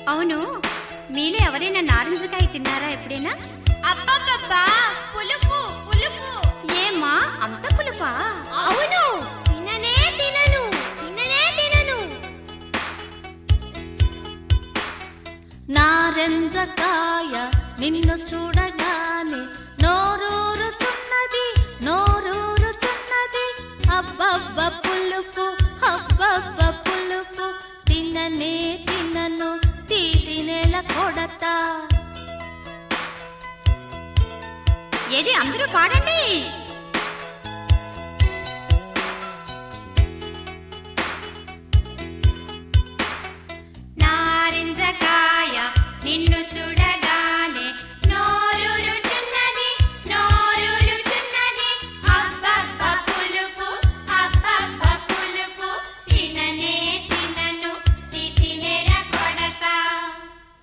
అవును మీలో ఎవరైనా నారింజకాయ తిన్నారా ఎప్పుడైనా అబ్బబ్బబ్బా పులుపు పులుపు ఏమా అంత పులుపా అవును తిననే తినను తిననే తినను నారెంజకాయ నిన్ను చూడగానే నోరూరుచున్నది నోరూరుచున్నది అబ్బబ్బ పులుపు అబ్బబ్బ పులుపు తిననే తినను తీసి నెల కొడతా ఏది అందరూ పాడండి నారింజకాయ నిన్ను చూడ